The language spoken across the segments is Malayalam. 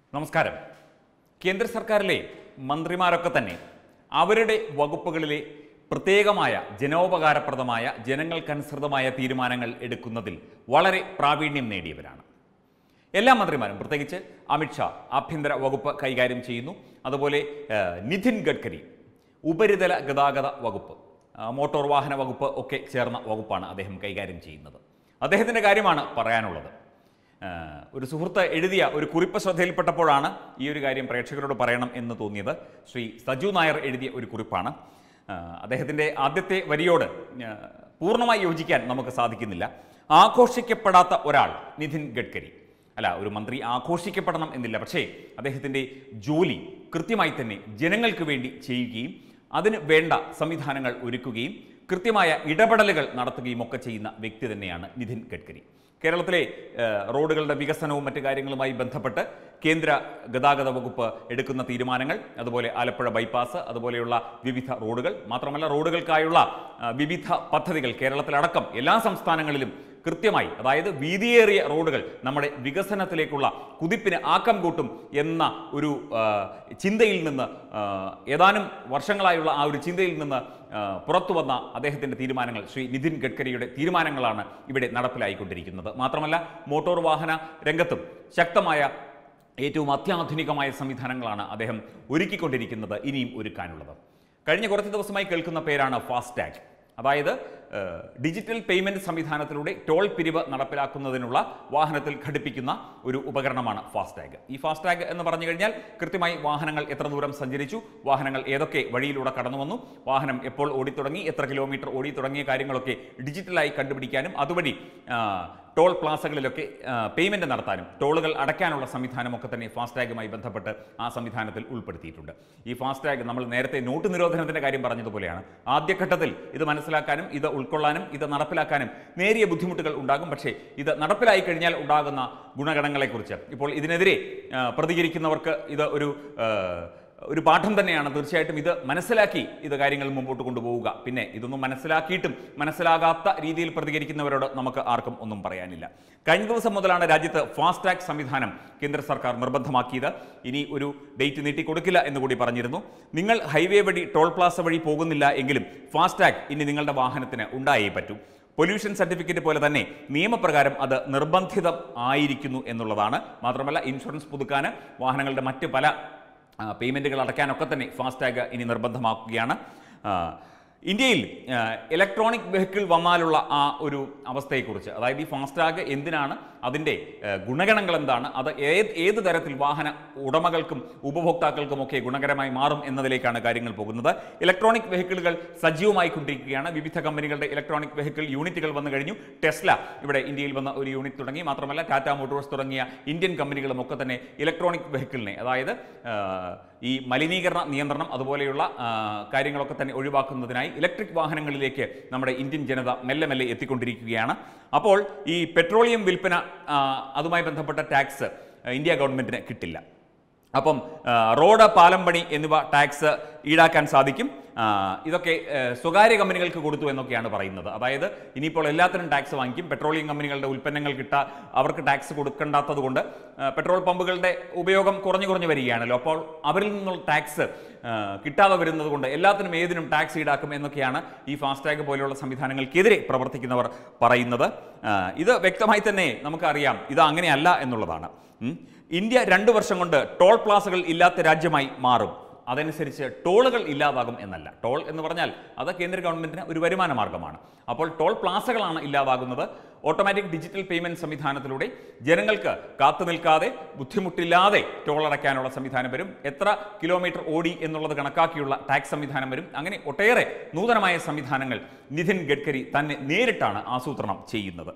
നമസ്കാരം കേന്ദ്ര സർക്കാരിലെ മന്ത്രിമാരൊക്കെ തന്നെ അവരുടെ വകുപ്പുകളിലെ പ്രത്യേകമായ ജനോപകാരപ്രദമായ ജനങ്ങൾക്കനുസൃതമായ തീരുമാനങ്ങൾ എടുക്കുന്നതിൽ വളരെ പ്രാവീണ്യം നേടിയവരാണ് എല്ലാ മന്ത്രിമാരും പ്രത്യേകിച്ച് അമിത്ഷാ ആഭ്യന്തര വകുപ്പ് കൈകാര്യം ചെയ്യുന്നു അതുപോലെ ഏഹ്, നിതിൻ ഗഡ്കരി ഉപരിതല ഗതാഗത വകുപ്പ് ആ, മോട്ടോർ വാഹന വകുപ്പ് ഒക്കെ ചേർന്ന വകുപ്പാണ് അദ്ദേഹം കൈകാര്യം ചെയ്യുന്നത് അദ്ദേഹത്തിൻ്റെ കാര്യമാണ് പറയാനുള്ളത് ഏഹ്, ഒരു സുഹൃത്ത് എഴുതിയ ഒരു കുറിപ്പ് ശ്രദ്ധയിൽപ്പെട്ടപ്പോഴാണ് ഈ ഒരു കാര്യം പ്രേക്ഷകരോട് പറയണം എന്ന് തോന്നിയത് ശ്രീ സജു നായർ എഴുതിയ ഒരു കുറിപ്പാണ് ഏഹ്, അദ്ദേഹത്തിൻ്റെ ആദ്യത്തെ വരിയോട് ഏഹ്, പൂർണ്ണമായി യോജിക്കാൻ നമുക്ക് സാധിക്കുന്നില്ല ആഘോഷിക്കപ്പെടാത്ത ഒരാൾ നിതിൻ ഗഡ്കരി അല്ല ഒരു മന്ത്രി ആഘോഷിക്കപ്പെടണം എന്നില്ല പക്ഷേ അദ്ദേഹത്തിൻ്റെ ജോലി കൃത്യമായി തന്നെ ജനങ്ങൾക്ക് വേണ്ടി ചെയ്യുകയും അതിന് വേണ്ട സംവിധാനങ്ങൾ ഒരുക്കുകയും കൃത്യമായ ഇടപെടലുകൾ നടത്തുകയും ഒക്കെ ചെയ്യുന്ന വ്യക്തി തന്നെയാണ് നിതിൻ ഗഡ്കരി കേരളത്തിലെ ഏഹ്, റോഡുകളുടെ വികസനവും മറ്റു കാര്യങ്ങളുമായി ബന്ധപ്പെട്ട് കേന്ദ്ര ഗതാഗത വകുപ്പ് എടുക്കുന്ന തീരുമാനങ്ങൾ അതുപോലെ ആലപ്പുഴ ബൈപ്പാസ് അതുപോലെയുള്ള വിവിധ റോഡുകൾ മാത്രമല്ല റോഡുകൾക്കായുള്ള ആ, വിവിധ പദ്ധതികൾ കേരളത്തിലടക്കം എല്ലാ സംസ്ഥാനങ്ങളിലും കൃത്യമായി അതായത് വീതിയേറിയ റോഡുകൾ നമ്മുടെ വികസനത്തിലേക്കുള്ള കുതിപ്പിന് ആക്കം കൂട്ടും എന്ന ഒരു ആ, ചിന്തയിൽ നിന്ന് ആ, ഏതാനും വർഷങ്ങളായുള്ള ആ ഒരു ചിന്തയിൽ നിന്ന് ആ, പുറത്തു വന്ന അദ്ദേഹത്തിൻ്റെ തീരുമാനങ്ങൾ ശ്രീ നിതിൻ ഗഡ്കരിയുടെ തീരുമാനങ്ങളാണ് ഇവിടെ നടപ്പിലായിക്കൊണ്ടിരിക്കുന്നത് മാത്രമല്ല മോട്ടോർ വാഹന രംഗത്തും ശക്തമായ ഏറ്റവും അത്യാധുനികമായ സംവിധാനങ്ങളാണ് അദ്ദേഹം ഒരുക്കിക്കൊണ്ടിരിക്കുന്നത് ഇനിയും ഒരുക്കാനുള്ളത് കഴിഞ്ഞ കുറച്ച് ദിവസമായി കേൾക്കുന്ന പേരാണ് ഫാസ്ടാഗ് അതായത് ഏഹ്, ഡിജിറ്റൽ പേയ്മെന്റ് സംവിധാനത്തിലൂടെ ടോൾ പിരിവ് നടപ്പിലാക്കുന്നതിനുള്ള വാഹനത്തിൽ ഘടിപ്പിക്കുന്ന ഒരു ഉപകരണമാണ് ഫാസ്ടാഗ് ഈ ഫാസ്ടാഗ് എന്ന് പറഞ്ഞു കഴിഞ്ഞാൽ കൃത്യമായി വാഹനങ്ങൾ എത്ര ദൂരം സഞ്ചരിച്ചു വാഹനങ്ങൾ ഏതൊക്കെ വഴിയിലൂടെ കടന്നു വന്നു വാഹനം എപ്പോൾ ഓടിത്തുടങ്ങി എത്ര കിലോമീറ്റർ ഓടി തുടങ്ങിയ കാര്യങ്ങളൊക്കെ ഡിജിറ്റലായി കണ്ടുപിടിക്കാനും അതുവഴി ആ, ടോൾ പ്ലാസകളിലൊക്കെ പേയ്മെന്റ് നടത്താനും ടോളുകൾ അടയ്ക്കാനുള്ള സംവിധാനമൊക്കെ തന്നെ ഫാസ്ടാഗുമായി ബന്ധപ്പെട്ട് ആ സംവിധാനത്തിൽ ഉൾപ്പെടുത്തിയിട്ടുണ്ട് ഈ ഫാസ്ടാഗ് നമ്മൾ നേരത്തെ നോട്ട് നിരോധനത്തിന്റെ കാര്യം പറഞ്ഞതുപോലെയാണ് ആദ്യഘട്ടത്തിൽ ഇത് മനസ്സിലാക്കാനും ഇത് ഉൾക്കൊള്ളാനും ഇത് നടപ്പിലാക്കാനും നേരിയ ബുദ്ധിമുട്ടുകൾ ഉണ്ടാകും പക്ഷേ ഇത് നടപ്പിലായി കഴിഞ്ഞാൽ ഉണ്ടാകുന്ന ഗുണഗണങ്ങളെക്കുറിച്ച് ഇപ്പോൾ ഇതിനെതിരെ ആ, പ്രതികരിക്കുന്നവർക്ക് ഇത് ഒരു ആ, ഒരു പാഠം തന്നെയാണ് തീർച്ചയായിട്ടും ഇത് മനസ്സിലാക്കി ഇത് കാര്യങ്ങൾ മുമ്പോട്ട് കൊണ്ടുപോവുക പിന്നെ ഇതൊന്നും മനസ്സിലാക്കിയിട്ടും മനസ്സിലാകാത്ത രീതിയിൽ പ്രതികരിക്കുന്നവരോട് നമുക്ക് ആർക്കും ഒന്നും പറയാനില്ല കഴിഞ്ഞ ദിവസം മുതലാണ് രാജ്യത്ത് ഫാസ്ടാഗ് സംവിധാനം കേന്ദ്ര സർക്കാർ നിർബന്ധമാക്കിയത് ഇനി ഒരു ഡേറ്റ് നീട്ടിക്കൊടുക്കില്ല എന്ന് കൂടി പറഞ്ഞിരുന്നു നിങ്ങൾ ഹൈവേ വഴി ടോൾ പ്ലാസ വഴി പോകുന്നില്ല എങ്കിലും ഫാസ്ടാഗ് ഇനി നിങ്ങളുടെ വാഹനത്തിന് ഉണ്ടായേ പറ്റൂ പൊല്യൂഷൻ സർട്ടിഫിക്കറ്റ് പോലെ തന്നെ നിയമപ്രകാരം അത് നിർബന്ധിതം ആയിരിക്കുന്നു എന്നുള്ളതാണ് മാത്രമല്ല ഇൻഷുറൻസ് പുതുക്കാൻ വാഹനങ്ങളുടെ മറ്റ് പല ആ, പേയ്മെൻറ്റുകൾ അടയ്ക്കാനൊക്കെ തന്നെ ഫാസ്ടാഗ് ഇനി നിർബന്ധമാക്കുകയാണ് ആ, ഇന്ത്യയിൽ ആ, ഇലക്ട്രോണിക് വെഹിക്കിൾ വന്നാലുള്ള ആ ഒരു അവസ്ഥയെക്കുറിച്ച് അതായത് ഈ ഫാസ്ടാഗ് എന്തിനാണ് അതിൻ്റെ ആ, ഗുണഗണങ്ങൾ എന്താണ് അത് ഏത് ഏത് തരത്തിൽ വാഹന ഉടമകൾക്കും ഉപഭോക്താക്കൾക്കുമൊക്കെ ഗുണകരമായി മാറും എന്നതിലേക്കാണ് കാര്യങ്ങൾ പോകുന്നത് ഇലക്ട്രോണിക് വെഹിക്കിളുകൾ സജീവമായി കൊണ്ടിരിക്കുകയാണ് വിവിധ കമ്പനികളുടെ ഇലക്ട്രോണിക് വെഹിക്കിൾ യൂണിറ്റുകൾ വന്നു കഴിഞ്ഞു ടെസ്ല ഇവിടെ ഇന്ത്യയിൽ വന്ന ഒരു യൂണിറ്റ് തുടങ്ങി മാത്രമല്ല ടാറ്റ മോട്ടോഴ്സ് തുടങ്ങിയ ഇന്ത്യൻ കമ്പനികളും ഒക്കെ തന്നെ ഇലക്ട്രോണിക് വെഹിക്കിളിനെ അതായത് ആ, ഈ മലിനീകരണ നിയന്ത്രണം അതുപോലെയുള്ള ആ, കാര്യങ്ങളൊക്കെ തന്നെ ഒഴിവാക്കുന്നതിനായി ഇലക്ട്രിക് വാഹനങ്ങളിലേക്ക് നമ്മുടെ ഇന്ത്യൻ ജനത മെല്ലെ മെല്ലെ എത്തിക്കൊണ്ടിരിക്കുകയാണ് അപ്പോൾ ഈ പെട്രോളിയം വിൽപ്പന ആ, അതുമായി ബന്ധപ്പെട്ട ടാക്സ് ഇന്ത്യ ഗവൺമെൻറ്റിന് കിട്ടില്ല അപ്പം ആ, റോഡ് പാലം പണി എന്നിവ ടാക്സ് ഈടാക്കാൻ സാധിക്കും ആ, ഇതൊക്കെ ആ, സ്വകാര്യ കമ്പനികൾക്ക് കൊടുത്തു എന്നൊക്കെയാണ് പറയുന്നത് അതായത് ഇനിയിപ്പോൾ എല്ലാത്തിനും ടാക്സ് വാങ്ങിക്കും പെട്രോളിയം കമ്പനികളുടെ ഉൽപ്പന്നങ്ങൾ കിട്ടാ അവർക്ക് ടാക്സ് കൊടുക്കേണ്ടാത്തത് കൊണ്ട് ആ, പെട്രോൾ പമ്പുകളുടെ ഉപയോഗം കുറഞ്ഞു കുറഞ്ഞു വരികയാണല്ലോ അപ്പോൾ അവരിൽ നിന്നുള്ള ടാക്സ് ആ, കിട്ടാതെ വരുന്നത് കൊണ്ട് എല്ലാത്തിനും ഏതിനും ടാക്സ് ഈടാക്കും എന്നൊക്കെയാണ് ഈ ഫാസ്ടാഗ് പോലെയുള്ള സംവിധാനങ്ങൾക്കെതിരെ പ്രവർത്തിക്കുന്നവർ പറയുന്നത് ആ, ഇത് വ്യക്തമായി തന്നെ നമുക്കറിയാം ഇത് അങ്ങനെയല്ല എന്നുള്ളതാണ് ഉം. ഇന്ത്യ രണ്ടു വർഷം കൊണ്ട് ടോൾ പ്ലാസകൾ ഇല്ലാത്ത രാജ്യമായി മാറും അതനുസരിച്ച് ടോളുകൾ ഇല്ലാതാകും എന്നല്ല ടോൾ എന്ന് പറഞ്ഞാൽ അത് കേന്ദ്ര ഗവൺമെന്റിന് ഒരു വരുമാന മാർഗമാണ് അപ്പോൾ ടോൾ പ്ലാസകളാണ് ഇല്ലാതാകുന്നത് ഓട്ടോമാറ്റിക് ഡിജിറ്റൽ പേയ്മെന്റ് സംവിധാനത്തിലൂടെ ജനങ്ങൾക്ക് കാത്തു നിൽക്കാതെ ബുദ്ധിമുട്ടില്ലാതെ ടോൾ അടയ്ക്കാനുള്ള സംവിധാനം വരും എത്ര കിലോമീറ്റർ ഓടി എന്നുള്ളത് കണക്കാക്കിയുള്ള ടാക്സ് സംവിധാനം വരും അങ്ങനെ ഒട്ടേറെ നൂതനമായ സംവിധാനങ്ങൾ നിതിൻ ഗഡ്കരി തന്നെ നേരിട്ടാണ് ആസൂത്രണം ചെയ്യുന്നത്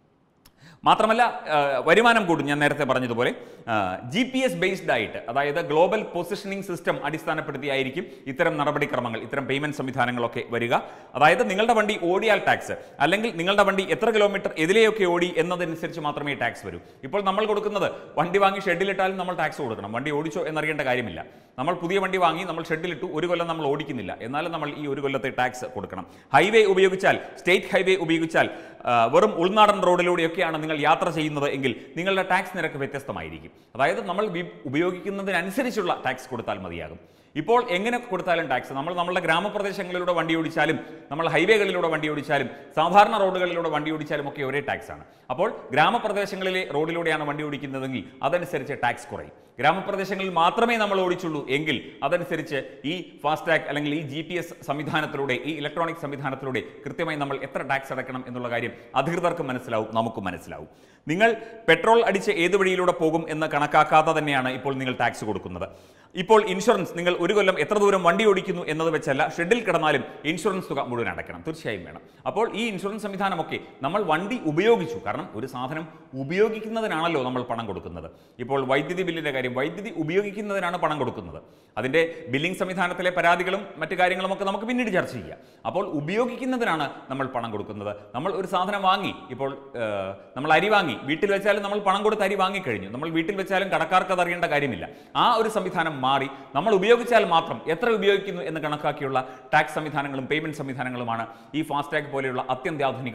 മാത്രമല്ല ആ, വരുമാനം കൂടും ഞാൻ നേരത്തെ പറഞ്ഞതുപോലെ ജി പി എസ് ബേസ്ഡ് ആയിട്ട് അതായത് ഗ്ലോബൽ പൊസിഷനിങ് സിസ്റ്റം അടിസ്ഥാനപ്പെടുത്തിയായിരിക്കും ഇത്തരം നടപടിക്രമങ്ങൾ ഇത്തരം പേയ്മെന്റ് സംവിധാനങ്ങളൊക്കെ വരിക അതായത് നിങ്ങളുടെ വണ്ടി ഓടിയാൽ ടാക്സ് അല്ലെങ്കിൽ നിങ്ങളുടെ വണ്ടി എത്ര കിലോമീറ്റർ എതിലെയൊക്കെ ഓടി എന്നതനുസരിച്ച് മാത്രമേ ടാക്സ് വരൂ ഇപ്പോൾ നമ്മൾ കൊടുക്കുന്നത് വണ്ടി വാങ്ങി ഷെഡിലിട്ടാലും നമ്മൾ ടാക്സ് കൊടുക്കണം വണ്ടി ഓടിച്ചോ എന്നറിയേണ്ട കാര്യമില്ല നമ്മൾ പുതിയ വണ്ടി വാങ്ങി നമ്മൾ ഷെഡിലിട്ടു ഒരു കൊല്ലം നമ്മൾ ഓടിക്കുന്നില്ല എന്നാലും നമ്മൾ ഈ ഒരു കൊല്ലത്തെ ടാക്സ് കൊടുക്കണം ഹൈവേ ഉപയോഗിച്ചാൽ സ്റ്റേറ്റ് ഹൈവേ ഉപയോഗിച്ചാൽ ആ, വെറും ഉൾനാടൻ റോഡിലൂടെയൊക്കെയാണ് നിങ്ങൾ യാത്ര ചെയ്യുന്നത് എങ്കിൽ നിങ്ങളുടെ ടാക്സ് നിരക്ക് വ്യത്യസ്തമായിരിക്കും അതായത് നമ്മൾ വി- ഉപയോഗിക്കുന്നതിനനുസരിച്ചുള്ള ടാക്സ് കൊടുത്താൽ മതിയാകും ഇപ്പോൾ എങ്ങനെ കൊടുത്താലും ടാക്സ് നമ്മൾ നമ്മളുടെ ഗ്രാമപ്രദേശങ്ങളിലൂടെ വണ്ടി ഓടിച്ചാലും നമ്മൾ ഹൈവേകളിലൂടെ വണ്ടി ഓടിച്ചാലും സാധാരണ റോഡുകളിലൂടെ വണ്ടി ഓടിച്ചാലും ഒക്കെ ഒരേ ടാക്സ് ആണ് അപ്പോൾ ഗ്രാമപ്രദേശങ്ങളിലെ റോഡിലൂടെയാണ് വണ്ടി ഓടിക്കുന്നതെങ്കിൽ അതനുസരിച്ച് ടാക്സ് കുറയും ഗ്രാമപ്രദേശങ്ങളിൽ മാത്രമേ നമ്മൾ ഓടിച്ചുള്ളൂ എങ്കിൽ അതനുസരിച്ച് ഈ ഫാസ്ടാഗ് അല്ലെങ്കിൽ ഈ ജി പി എസ് സംവിധാനത്തിലൂടെ ഈ ഇലക്ട്രോണിക് സംവിധാനത്തിലൂടെ കൃത്യമായി നമ്മൾ എത്ര ടാക്സ് അടക്കണം എന്നുള്ള കാര്യം അധികൃതർക്കും മനസ്സിലാവും നമുക്കും മനസ്സിലാവും നിങ്ങൾ പെട്രോൾ അടിച്ച് ഏത് വഴിയിലൂടെ പോകും എന്ന് കണക്കാക്കാതെ തന്നെയാണ് ഇപ്പോൾ നിങ്ങൾ ടാക്സ് കൊടുക്കുന്നത് ഇപ്പോൾ ഇൻഷുറൻസ് നിങ്ങൾ ഒരു കൊല്ലം എത്ര ദൂരം വണ്ടി ഓടിക്കുന്നു എന്നത് വെച്ചല്ല ഷെഡിൽ കിടന്നാലും ഇൻഷുറൻസ് തുക മുഴുവൻ അടയ്ക്കണം തീർച്ചയായും വേണം അപ്പോൾ ഈ ഇൻഷുറൻസ് സംവിധാനമൊക്കെ നമ്മൾ വണ്ടി ഉപയോഗിച്ചു കാരണം ഒരു സാധനം ഉപയോഗിക്കുന്നതിനാണല്ലോ നമ്മൾ പണം കൊടുക്കുന്നത് ഇപ്പോൾ വൈദ്യുതി ബില്ലിന്റെ കാര്യം വൈദ്യുതി ഉപയോഗിക്കുന്നതിനാണ് പണം കൊടുക്കുന്നത് അതിന്റെ ബില്ലിംഗ് സംവിധാനത്തിലെ പരാതികളും മറ്റു കാര്യങ്ങളും ഒക്കെ നമുക്ക് പിന്നീട് ചർച്ച ചെയ്യാം അപ്പോൾ ഉപയോഗിക്കുന്നതിനാണ് നമ്മൾ പണം കൊടുക്കുന്നത് നമ്മൾ ഒരു സാധനം വാങ്ങി ഇപ്പോൾ ഏഹ്, നമ്മൾ അരി വാങ്ങി വീട്ടിൽ വെച്ചാലും നമ്മൾ പണം കൊടുത്ത് അരി വാങ്ങിക്കഴിഞ്ഞു നമ്മൾ വീട്ടിൽ വെച്ചാലും കടക്കാർക്ക് അത് അറിയേണ്ട കാര്യമില്ല ആ ഒരു സംവിധാനം മാറി നമ്മൾ ഉപയോഗിച്ചാൽ മാത്രം എത്ര ഉപയോഗിക്കുന്നു എന്ന് കണക്കാക്കിയുള്ള ടാക്സ് സംവിധാനങ്ങളും പേയ്മെന്റ് സംവിധാനങ്ങളുമാണ് ഈ ഫാസ്ടാഗ് പോലെയുള്ള അത്യന്താധുനിക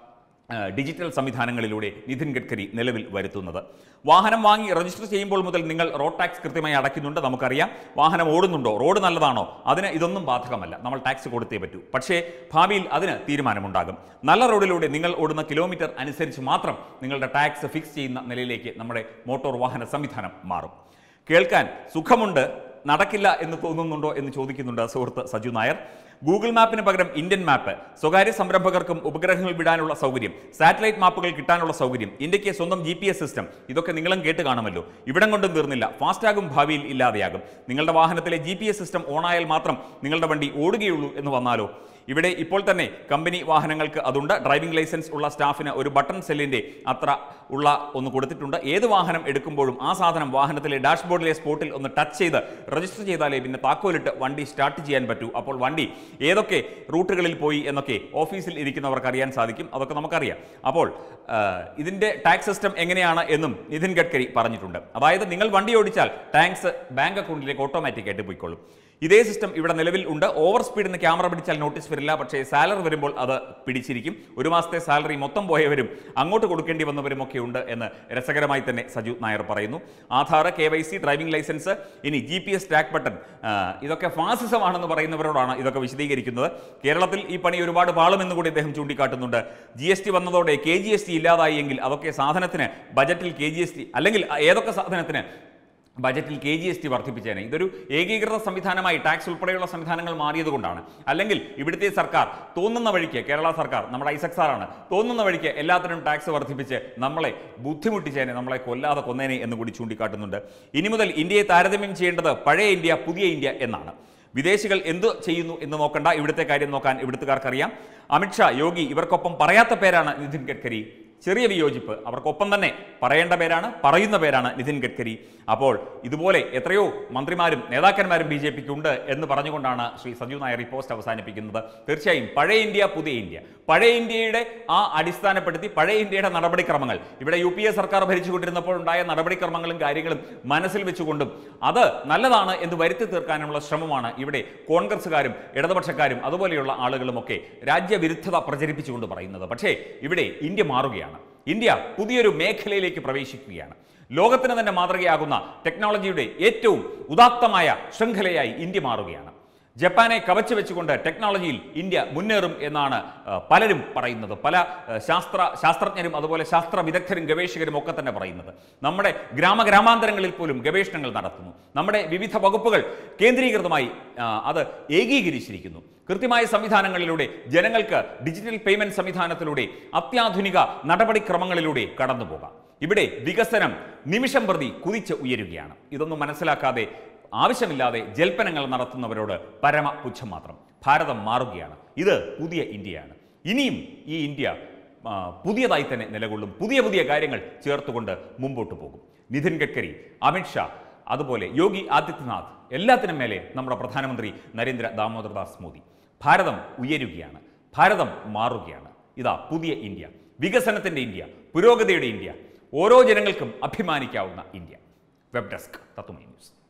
ആ, ഡിജിറ്റൽ സംവിധാനങ്ങളിലൂടെ നിതിൻ ഗഡ്കരി നിലവിൽ വരുത്തുന്നത് വാഹനം വാങ്ങി രജിസ്റ്റർ ചെയ്യുമ്പോൾ മുതൽ നിങ്ങൾ റോഡ് ടാക്സ് കൃത്യമായി അടയ്ക്കുന്നുണ്ട് നമുക്കറിയാം വാഹനം ഓടുന്നുണ്ടോ റോഡ് നല്ലതാണോ അതിന് ഇതൊന്നും ബാധകമല്ല നമ്മൾ ടാക്സ് കൊടുത്തേ പറ്റൂ പക്ഷേ ഭാവിയിൽ അതിന് തീരുമാനമുണ്ടാകും നല്ല റോഡിലൂടെ നിങ്ങൾ ഓടുന്ന കിലോമീറ്റർ അനുസരിച്ച് മാത്രം നിങ്ങളുടെ ടാക്സ് ഫിക്സ് ചെയ്യുന്ന നിലയിലേക്ക് നമ്മുടെ മോട്ടോർ വാഹന സംവിധാനം മാറും കേൾക്കാൻ സുഖമുണ്ട് നടക്കില്ല എന്ന് തോന്നുന്നുണ്ടോ എന്ന് ചോദിക്കുന്നുണ്ട് സുഹൃത്ത് സജു നായർ ഗൂഗിൾ മാപ്പിന് പകരം ഇന്ത്യൻ മാപ്പ് സ്വകാര്യ സംരംഭകർക്കും ഉപഗ്രഹങ്ങൾ വിടാനുള്ള സൗകര്യം സാറ്റലൈറ്റ് മാപ്പുകൾ കിട്ടാനുള്ള സൗകര്യം ഇന്ത്യക്ക് സ്വന്തം ജി സിസ്റ്റം ഇതൊക്കെ നിങ്ങളും കേട്ട് കാണുമല്ലോ ഇവിടം കൊണ്ടും തീർന്നില്ല ഫാസ്ടാഗും ഭാവിയിൽ ഇല്ലാതെയാകും നിങ്ങളുടെ വാഹനത്തിലെ ജി സിസ്റ്റം ഓണായാൽ മാത്രം നിങ്ങളുടെ വണ്ടി ഓടുകയുള്ളൂ എന്ന് വന്നാലോ ഇവിടെ ഇപ്പോൾ തന്നെ കമ്പനി വാഹനങ്ങൾക്ക് അതുണ്ട് ഡ്രൈവിംഗ് ലൈസൻസ് ഉള്ള സ്റ്റാഫിന് ഒരു ബട്ടൺ സെല്ലിന്റെ അത്ര ഉള്ള ഒന്ന് കൊടുത്തിട്ടുണ്ട് ഏത് വാഹനം എടുക്കുമ്പോഴും ആ സാധനം വാഹനത്തിലെ ഡാഷ്ബോർഡിലെ സ്പോട്ടിൽ ഒന്ന് ടച്ച് ചെയ്ത് രജിസ്റ്റർ ചെയ്താലേ പിന്നെ താക്കോലിട്ട് വണ്ടി സ്റ്റാർട്ട് ചെയ്യാൻ പറ്റൂ അപ്പോൾ വണ്ടി ഏതൊക്കെ റൂട്ടുകളിൽ പോയി എന്നൊക്കെ ഓഫീസിൽ ഇരിക്കുന്നവർക്ക് അറിയാൻ സാധിക്കും അതൊക്കെ നമുക്കറിയാം അപ്പോൾ ആ, ഇതിന്റെ ടാക്സ് സിസ്റ്റം എങ്ങനെയാണ് എന്നും നിതിൻ ഗഡ്കരി പറഞ്ഞിട്ടുണ്ട് അതായത് നിങ്ങൾ വണ്ടി ഓടിച്ചാൽ ടാക്സ് ബാങ്ക് അക്കൗണ്ടിലേക്ക് ഓട്ടോമാറ്റിക് ആയിട്ട് പോയിക്കോളും ഇതേ സിസ്റ്റം ഇവിടെ നിലവിൽ ഉണ്ട് ഓവർ സ്പീഡിന് ക്യാമറ പിടിച്ചാൽ നോട്ടീസ് വരില്ല പക്ഷേ സാലറി വരുമ്പോൾ അത് പിടിച്ചിരിക്കും ഒരു മാസത്തെ സാലറി മൊത്തം പോയവരും അങ്ങോട്ട് കൊടുക്കേണ്ടി വന്നവരും ഒക്കെ ഉണ്ട് എന്ന് രസകരമായി തന്നെ സജു നായർ പറയുന്നു Aadhaar K Y C driving licence ഇനി G P S tag button ആ, ഇതൊക്കെ ഫാസിസമാണെന്ന് പറയുന്നവരോടാണ് ഇതൊക്കെ വിശദീകരിക്കുന്നത് കേരളത്തിൽ ഈ പണി ഒരുപാട് പാളുമെന്ന് കൂടി അദ്ദേഹം ചൂണ്ടിക്കാട്ടുന്നുണ്ട് ജി എസ് ടി വന്നതോടെ കെ ജി എസ് ടി ഇല്ലാതായി എങ്കിൽ അതൊക്കെ സാധനത്തിന് ബജറ്റിൽ കെ ജി എസ് ടി അല്ലെങ്കിൽ ഏതൊക്കെ സാധനത്തിന് ബജറ്റിൽ കെ ജി എസ് ടി വർദ്ധിപ്പിച്ചേനെ ഇതൊരു ഏകീകൃത സംവിധാനമായി ടാക്സ് ഉൾപ്പെടെയുള്ള സംവിധാനങ്ങൾ മാറിയതുകൊണ്ടാണ് അല്ലെങ്കിൽ ഇവിടുത്തെ സർക്കാർ തോന്നുന്ന വഴിക്ക് കേരള സർക്കാർ നമ്മുടെ ഐസക് സാറാണ് തോന്നുന്ന വഴിക്ക് എല്ലാത്തിനും ടാക്സ് വർദ്ധിപ്പിച്ച് നമ്മളെ ബുദ്ധിമുട്ടിച്ചേനെ നമ്മളെ കൊല്ലാതെ കൊന്നേനെ എന്ന് കൂടി ചൂണ്ടിക്കാട്ടുന്നുണ്ട് ഇനി മുതൽ ഇന്ത്യയെ താരതമ്യം ചെയ്യേണ്ടത് പഴയ ഇന്ത്യ പുതിയ ഇന്ത്യ എന്നാണ് വിദേശികൾ എന്ത് ചെയ്യുന്നു എന്ന് നോക്കണ്ട ഇവിടുത്തെ കാര്യം നോക്കാൻ ഇവിടുത്തുകാർക്കറിയാം അമിത്ഷാ യോഗി ഇവർക്കൊപ്പം പറയാത്ത പേരാണ് നിതിൻ ഗഡ്കരി ചെറിയ വിയോജിപ്പ് അവർക്കൊപ്പം തന്നെ പറയേണ്ട പേരാണ് പറയുന്ന പേരാണ് നിതിൻ ഗഡ്കരി അപ്പോൾ ഇതുപോലെ എത്രയോ മന്ത്രിമാരും നേതാക്കന്മാരും ബി ജെ പിക്ക് ഉണ്ട് എന്ന് പറഞ്ഞുകൊണ്ടാണ് ശ്രീ സഞ്ജു നായർ ഈ പോസ്റ്റ് അവസാനിപ്പിക്കുന്നത് തീർച്ചയായും പഴയ ഇന്ത്യ പുതിയ ഇന്ത്യ പഴയ ഇന്ത്യയുടെ ആ അടിസ്ഥാനപ്പെടുത്തി പഴയ ഇന്ത്യയുടെ നടപടിക്രമങ്ങൾ ഇവിടെ യു പി എ സർക്കാർ ഭരിച്ചുകൊണ്ടിരുന്നപ്പോൾ ഉണ്ടായ നടപടിക്രമങ്ങളും കാര്യങ്ങളും മനസ്സിൽ വെച്ചുകൊണ്ടും അത് നല്ലതാണ് എന്ന് വരുത്തി തീർക്കാനുള്ള ശ്രമമാണ് ഇവിടെ കോൺഗ്രസ്സുകാരും ഇടതുപക്ഷക്കാരും അതുപോലെയുള്ള ആളുകളുമൊക്കെ രാജ്യവിരുദ്ധത പ്രചരിപ്പിച്ചുകൊണ്ട് പറയുന്നത് പക്ഷേ ഇവിടെ ഇന്ത്യ മാറുകയാണ് ഇന്ത്യ പുതിയൊരു മേഖലയിലേക്ക് പ്രവേശിക്കുകയാണ് ലോകത്തിന് തന്നെ മാതൃകയാകുന്ന ടെക്നോളജിയുടെ ഏറ്റവും ഉദാത്തമായ ശൃംഖലയായി ഇന്ത്യ മാറുകയാണ് ജപ്പാനെ കവച്ചു വെച്ചുകൊണ്ട് ടെക്നോളജിയിൽ ഇന്ത്യ മുന്നേറും എന്നാണ് ആ, പലരും പറയുന്നത് പല ആ, ശാസ്ത്ര ശാസ്ത്രജ്ഞരും അതുപോലെ ശാസ്ത്ര വിദഗ്ധരും ഗവേഷകരും ഒക്കെ തന്നെ പറയുന്നത് നമ്മുടെ ഗ്രാമഗ്രാമാന്തരങ്ങളിൽ പോലും ഗവേഷണങ്ങൾ നടത്തുന്നു നമ്മുടെ വിവിധ വകുപ്പുകൾ കേന്ദ്രീകൃതമായി ആ, അത് ഏകീകരിച്ചിരിക്കുന്നു കൃത്യമായ സംവിധാനങ്ങളിലൂടെ ജനങ്ങൾക്ക് ഡിജിറ്റൽ പേയ്മെന്റ് സംവിധാനത്തിലൂടെ അത്യാധുനിക നടപടിക്രമങ്ങളിലൂടെ കടന്നു പോകാം ഇവിടെ വികസനം നിമിഷം പ്രതി കുതിച്ച് ഉയരുകയാണ് ഇതൊന്നും മനസ്സിലാക്കാതെ ആവശ്യമില്ലാതെ ജൽപ്പനങ്ങൾ നടത്തുന്നവരോട് പരമ പുച്ഛം മാത്രം ഭാരതം മാറുകയാണ് ഇത് പുതിയ ഇന്ത്യയാണ് ഇനിയും ഈ ഇന്ത്യ ആ, പുതിയതായി തന്നെ നിലകൊള്ളും പുതിയ പുതിയ കാര്യങ്ങൾ ചേർത്തുകൊണ്ട് മുമ്പോട്ട് പോകും നിതിൻ ഗഡ്കരി അമിത്ഷാ അതുപോലെ യോഗി ആദിത്യനാഥ് എല്ലാത്തിനും മേലെ നമ്മുടെ പ്രധാനമന്ത്രി നരേന്ദ്ര ദാമോദർദാസ് മോദി ഭാരതം ഉയരുകയാണ് ഭാരതം മാറുകയാണ് ഇതാ പുതിയ ഇന്ത്യ വികസനത്തിൻ്റെ ഇന്ത്യ പുരോഗതിയുടെ ഇന്ത്യ ഓരോ ജനങ്ങൾക്കും അഭിമാനിക്കാവുന്ന India web desk Tatwamayi news